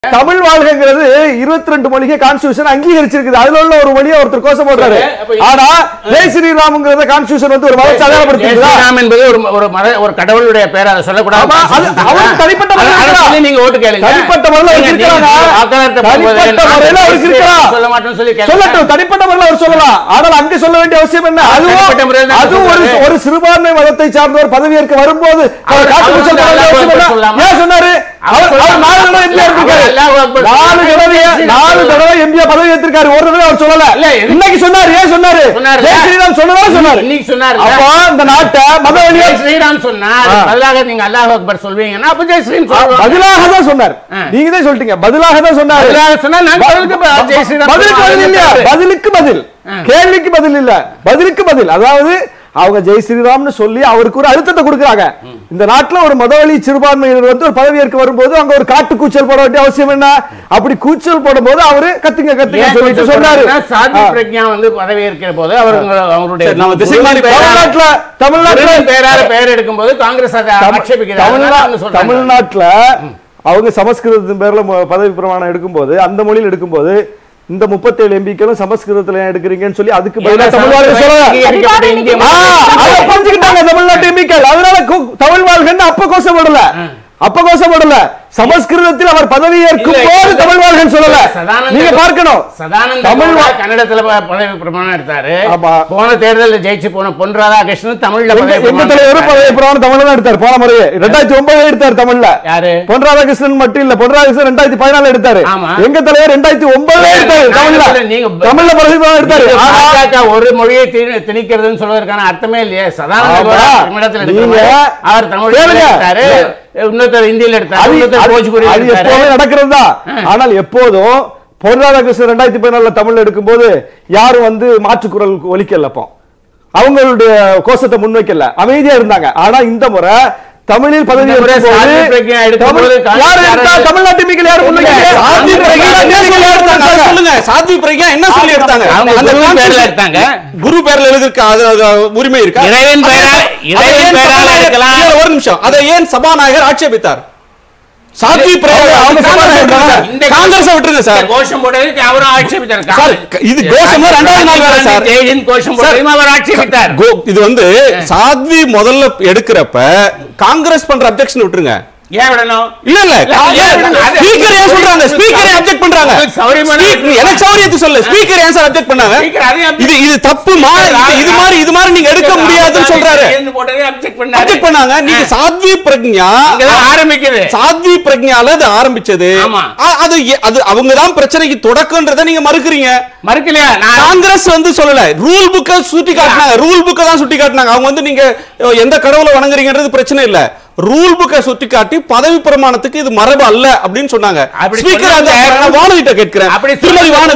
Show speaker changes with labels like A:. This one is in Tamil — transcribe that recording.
A: தமிழ் வாழ்க்கைங்கிறது இருபத்தி ரெண்டு மொழிகை கான்ஸ்டியூஷன் அங்கீகரிச்சிருக்குது அதுல உள்ள ஒரு மொழியை ஒருத்தர் கோஷம் போடுறாரு
B: சரி, அப்ப இது-
A: ஆனா ஜெய் ஸ்ரீராம்ங்கிறத கான்ஸ்டியூஷன் வந்து ஒரு மதத்தை அடையாளப்படுத்திருக்குதா
B: ஜெயஸ்ரீராம் என்பது ஒரு ஒரு மத ஒரு கடவுளுடைய பேர் அதை சொல்லக்கூடாது
A: ஆமா, அது அவருக்கு தனிப்பட்ட முறையில
B: அதை- அதை
A: இருக்கலாம்.
B: சொல்லி நீங்க ஓட்டு கேளுங்க
A: தனிப்பட்ட முறையில அவருக்கு
B: நீங்க- நீங்க
A: இருக்கலாம்.
B: வாக்காளர்கிட்ட போகும்போது
A: தனிப்பட்ட
B: நான்
A: முறையில அவருக்கு
B: ஜெயஸ்ரீராம்
A: இருக்கலாம்.
B: சொல்ல மாட்டேன்னு சொல்லி கேளுங்க.
A: சொல்லட்டும் தனிப்பட்ட முறையில் அவர் சொல்லலாம் ஆனால் அங்க சொல்ல வேண்டிய அவசியம் என்ன
B: தனிப்பட்ட முறையில்
A: அதுவும்
B: தான்
A: அதுவும் ஒரு
B: சொல்றாரு.
A: ஒரு சிறுபான்மை மதத்தை சார்ந்தவர் பதவியேற்க வரும்போது அவர்
B: அவர்
A: காட்டுக்கு
B: அவர்
A: சொல்ல வேண்டிய
B: அல்லாஹ்
A: அவசியம்
B: அக்பர்
A: என்ன?
B: சொல்லாமா?
A: ஏன் சொன்னாரு அவர்
B: அவர்
A: அவர் நாலு தடவை எம்பியா இருந்திருக்காரு
B: அவர் அல்லாஹ் அக்பர்
A: நாலு
B: சொல்லாமா?
A: தடவை நாலு தடவை எம்பியா பதவி ஏற்றிருக்காரு ஒரு தடவை அவர் சொல்லல
B: இல்ல, இது-
A: இன்னைக்கு சொன்னாரு ஏன் சொன்னாரு
B: சொன்னாரு.
A: ஜெய் ஸ்ரீராம் சொன்னதான் சொன்னாரு
B: இன்னைக்கு சொன்னாரு
A: அப்போ இந்த நாட்டை மத வழியா
B: ஜெய் ஸ்ரீராம் சொன்னா
A: ஆ.
B: பதிலாக நீங்க அல்லாஹ் அக்பர் சொல்வீங்கன்னா அப்ப ஜெய் ஸ்ரீராம் சொல்லுவாங்க
A: பதிலாக தான் சொன்னார்
B: ஆ.
A: நீங்க தான் சொல்லிட்டீங்க பதிலாக தான் சொன்னாரு
B: பதிலாக சொன்னா நான்
A: ப-
B: பதிலுக்கு ப- ஜெய் ஸ்ரீராம்
A: பதிலுக்கு பதில் இல்லையா
B: சொல்லுவாங்க.
A: பதிலுக்கு பதில்
B: ஆ.
A: கேள்விக்கு பதில் இல்ல பதிலுக்கு பதில் அதாவது அவங்க ஜெய் ஸ்ரீராம்னு சொல்லி அவருக்கு ஒரு அழுத்தத்தை கொடுக்கறாங்க இந்த நாட்டுல ஒரு மதவழி சிறுபான்மையினர் வந்து ஒரு பதவியேற்க வரும்போது அங்க ஒரு காட்டு கூச்சல் போட வேண்டிய அவசியம் என்ன அப்படி கூச்சல் போடும்போது அவரு கத்துங்க கத்துங்க
B: ஏன்
A: சொல்லிட்டு
B: கொஞ்சம்
A: சொன்னாரு
B: சொல்றாருன்னா, சாத்வி
A: ஆ.
B: பிரக்ஞா வந்து பதவி இருக்கிற போது அவர் அவருடைய
C: சரி, நம்ம திசை மாறி
B: குருவின் பெயரால-
A: தமிழ்நாட்டுல தமிழ்நாட்டுல
B: குருவின் பெயரால பெயர் எடுக்கும் போது காங்கிரஸ் அதை
A: தமிழ்-
B: ஆட்சேபிக்கிறார்
A: தமிழ்நா-
B: அதனால வந்து சொல்றாங்க.
A: தமிழ்நாட்டுல அவங்க சமஸ்கிருதத்தின் பேர்ல மு- பதவி பிரமாணம் எடுக்கும்போது அந்த மொழியில் எடுக்கும்போது இந்த முப்பத்தேழு எம்பிக்களும் சமஸ்கிருதத்துல ஏன் எடுக்கிறீங்கன்னு சொல்லி அதுக்கு பதிலா
B: ஏன்னா
A: தமிழ் வாழ்க்கை
B: சமஸ்கிருதம்
A: சொல்லல
B: அங்கீகரிக்கப்பட்ட இந்திய
A: ஆ,
B: மொழி.
A: அதை புரிஞ்சுக்கிட்டாங்க தமிழ்நாட்டு எம்பிக்கள் அதனால கு- தமிழ் வாழ்கன்னு அப்ப கோஷப்படல அப்ப கோஷப்படல சமஸ்கிருதத்தில் அவர் பதவி ஏற்கும்
B: இல்ல,
A: போது
B: இல்ல.
A: தமிழ் வாழ்கன்னு சொல்லல
B: சதானந்த
A: நீங்க பார்க்கணும்
B: சதானந்த
A: தமிழ்
B: தமிழ்
A: வா-
B: கன்னடத்துல ப- பதவி பிரமாணம் எடுத்தாரு
A: ஆமா.
B: போன தேர்தலில் ஜெயிச்சு போன பொன் ராதாகிருஷ்ணன் தமிழ்ல
A: எங்க
B: பதவி
A: எங்க
B: பிரமாணம்
A: தலைவரும்
B: எடுத்தாரு.
A: பதவி பிரமாணம் தமிழ்ல தான் எடுத்தார் போன முறையே ரெண்டாயிரத்தி ஒன்பதுல எடுத்தார் தமிழ்ல
B: யாரு
A: பொன் ராதாகிருஷ்ணன் மட்டும் இல்ல பொன் ராதாகிருஷ்ணன் ரெண்டாயிரத்தி பதினாலு எடுத்தாரு
B: ஆமா.
A: எங்க தலைவர் ரெண்டாயிரத்தி ஒன்பதுல எடுத்தாரு
B: நான்
A: தமிழ்ல
B: சொல்றேன், நீங்க-
A: தமிழ்ல பதவி பிரமாணம் எடுத்தாரு
B: நீங்க
A: ஆனா,
B: பாஜக ஒரு மொழியை தி- திணிக்கிறதுன்னு சொல்வதற்கான அர்த்தமே இல்லையே சதானந்த
A: ஆமா.
B: கௌடா தமிழத்துல எடுக்கிற
A: நீங்க-
B: மாதிரி அவர் தமிழ்ல
A: கேளுங்க.
B: எடுத்தாரு இன்னொருத்தர் ஹிந்தியில எடுத்தாரு
A: அது-
B: இன்னொருத்தர்
A: அது-
B: போஜ்பூரியில்
A: அது
B: எடுத்தாரு
A: எப்போதும் நடக்கிறது தான் ஆனால் எப்போதும் பொன் ராதாகிருஷ்ணன் ரெண்டாயிரத்தி பதினாலுல தமிழ்ல எடுக்கும்போது யாரும் வந்து மாற்றுக்குரல் ஒலிக்கல அப்போ அவங்களுடைய கோஷத்தை முன்வைக்கல அமைதியா இருந்தாங்க ஆனா இந்த முறை தமிழில் பதவி
B: இந்த முறை
A: ஏற்கும் போது
B: சாதி பிரக்ஞா எடுக்கும்போது
A: தமிழ்-
B: காங்கிரஸ்
A: யார் எடுத்தா
B: யாரு-
A: தமிழ்நாட்டு மீக்கள் யாரும் முன்வைக்கல
C: சாத்வி பிரக்யா என்ன சொல்லி எடுத்தாங்க அதை சொல்லுங்க சாத்வி பிரக்யா என்ன சொல்லி எடுத்தாங்க
B: அவங்க
C: அந்த
B: குரு பேர்ல
C: constitution-
B: எடுத்தாங்க.
C: குரு பேர்ல எழுதிருக்க அது அது உரிமை இருக்கா
B: இறைவன்
C: அதை-
B: பெயரால-
C: அதை
B: இறைவன்
C: ஏன்
B: பெயரால
C: சபாநாயகர்
B: எடுக்கலாம்.
C: இல்ல, ஒரு நிமிஷம் அதை ஏன் சபாநாயகர் ஆட்சேபித்தார் சாத்வி பிரக்யா
A: அவங்க- அவங்க
C: காங்கிரஸ்
A: சபாநாயகர்
C: விட்டுருங்க சார். காங்கிரஸ் விட்டுருங்க சார்
B: இந்த கோஷம் போட்டதுக்கு அவரும் ஆட்சேபித்தார்
C: சார், இது கோஷம் ரெண்டாவது நாள் வேற சார்.
B: ஜெயஹிந்த் கோஷம்
C: சார்,
B: போட்டதையும் அவர் ஆட்சேபித்தார்
C: கோ- இது வந்து சாத்வி முதல்ல எடுக்கிறப்ப காங்கிரஸ் பண்ற அப்ஜெக்ஷன் விட்டுருங்க
B: ஏன் விடணும்
C: இல்ல இல்ல
B: இல்ல, அது-
C: ஸ்பீக்கர் ஏன் சொல்றாங்க ஸ்பீக்கர் ஏன் அப்ஜெக்ட் பண்றாங்க
B: உங்களுக்கு சௌரியமான-
C: Speak- எனக்கு சௌரியத்துக்கு சொல்ல ஸ்பீக்கர் ஏன் சார் அப்ஜெக்ட் பண்ணாங்க
B: Speaker அதையும் object-
C: இது இது தப்புமா இது- இது மாதிரி இது மாதிரி நீங்க எடுக்க முடியாதுன்னு சொல்றாரு
B: ஜெயஹிந்த் போட்டதை object பண்ணாரு.
C: அப்ஜெக்ட் பண்ணாங்க நீங்க சாத்வி பிரக்ஞா
B: இங்கதான் ஆரம்பிக்குது
C: சாத்வி பிரக்ஞால அது ஆரம்பிச்சது
B: ஆமா.
C: அ- அது எ- அது அவங்க தான் பிரச்சனைக்கு தொடக்கம்ன்றத நீங்க மறுக்கிறீங்க
B: மறுக்கலையா நான்
C: காங்கிரஸ் வந்து சொல்லல ரூல் புக்க சுட்டி காட்டினாங்க ரூல் புக்க தான் சுட்டி காட்டினாங்க அவங்க வந்து நீங்க அஹ், எந்த கடவுளை வணங்குறீங்கன்றது பிரச்சனை இல்ல ரூல் புக்க சுட்டி காட்டி பதவி பிரமாணத்துக்கு இது மரபு அல்ல அப்படின்னு சொன்னாங்க
B: அப்படி
C: ஸ்பீக்கர் அந்த
B: சொன்னாங்க.
C: நான் வானதிட்ட கேட்கிறேன்
B: அப்படி
C: திருமதி
B: சொன்னதுக்கு
C: வானதி